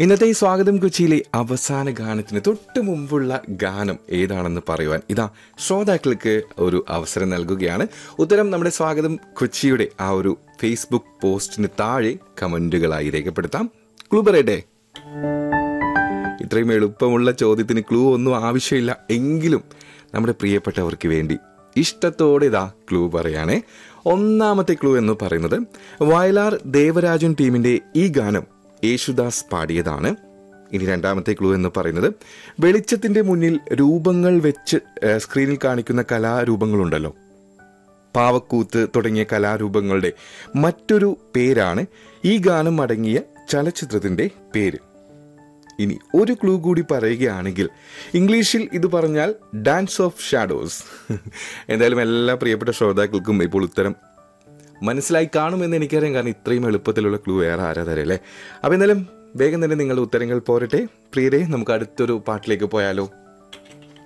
ഇന്നത്തെ ഈ സ്വാഗതം കൊച്ചിയിലെ അവസാന ഗാനത്തിന് തൊട്ട് മുമ്പുള്ള ഗാനം ഏതാണെന്ന് പറയുവാൻ ഇതാ ശ്രോതാക്കൾക്ക് ഒരു അവസരം നൽകുകയാണ് ഉത്തരം നമ്മുടെ സ്വാഗതം കൊച്ചിയുടെ ആ ഒരു ഫേസ്ബുക്ക് പോസ്റ്റിന് താഴെ കമന്റുകളായി രേഖപ്പെടുത്താം ക്ലൂ പറയട്ടെ ഇത്രയും എളുപ്പമുള്ള ചോദ്യത്തിന് ക്ലൂ ഒന്നും ആവശ്യമില്ല എങ്കിലും നമ്മുടെ പ്രിയപ്പെട്ടവർക്ക് വേണ്ടി ഇഷ്ടത്തോടെ ഇതാ ക്ലൂ പറയാനേ ഒന്നാമത്തെ ക്ലൂ എന്ന് പറയുന്നത് വയലാർ ദേവരാജൻ ടീമിന്റെ ഈ ഗാനം യേശുദാസ് പാടിയതാണ് ഇനി രണ്ടാമത്തെ ക്ലൂ എന്ന് പറയുന്നത് വെളിച്ചത്തിന്റെ മുന്നിൽ രൂപങ്ങൾ വെച്ച് ഏഹ്, സ്ക്രീനിൽ കാണിക്കുന്ന കലാരൂപങ്ങളുണ്ടല്ലോ പാവക്കൂത്ത് തുടങ്ങിയ കലാരൂപങ്ങളുടെ മറ്റൊരു പേരാണ് ഈ ഗാനം അടങ്ങിയ ചലച്ചിത്രത്തിന്റെ പേര് ഇനി ഒരു ക്ലൂ കൂടി പറയുകയാണെങ്കിൽ ഇംഗ്ലീഷിൽ ഇത് പറഞ്ഞാൽ ഡാൻസ് ഓഫ് ഷാഡോസ് എന്തായാലും എല്ലാ പ്രിയപ്പെട്ട ശ്രോതാക്കൾക്കും ഇപ്പോൾ ഉത്തരം മനസ്സിലായി കാണുമെന്ന് എനിക്കറിയാം കാരണം ഇത്രയും എളുപ്പത്തിലുള്ള ക്ലൂ വേറെ ആരാ തരല്ലേ അപ്പോൾ എന്തായാലും വേഗം തന്നെ നിങ്ങളുടെ ഉത്തരങ്ങൾ പോരട്ടെ പ്രിയരെ നമുക്ക് അടുത്തൊരു പാട്ടിലേക്ക് പോയാലോ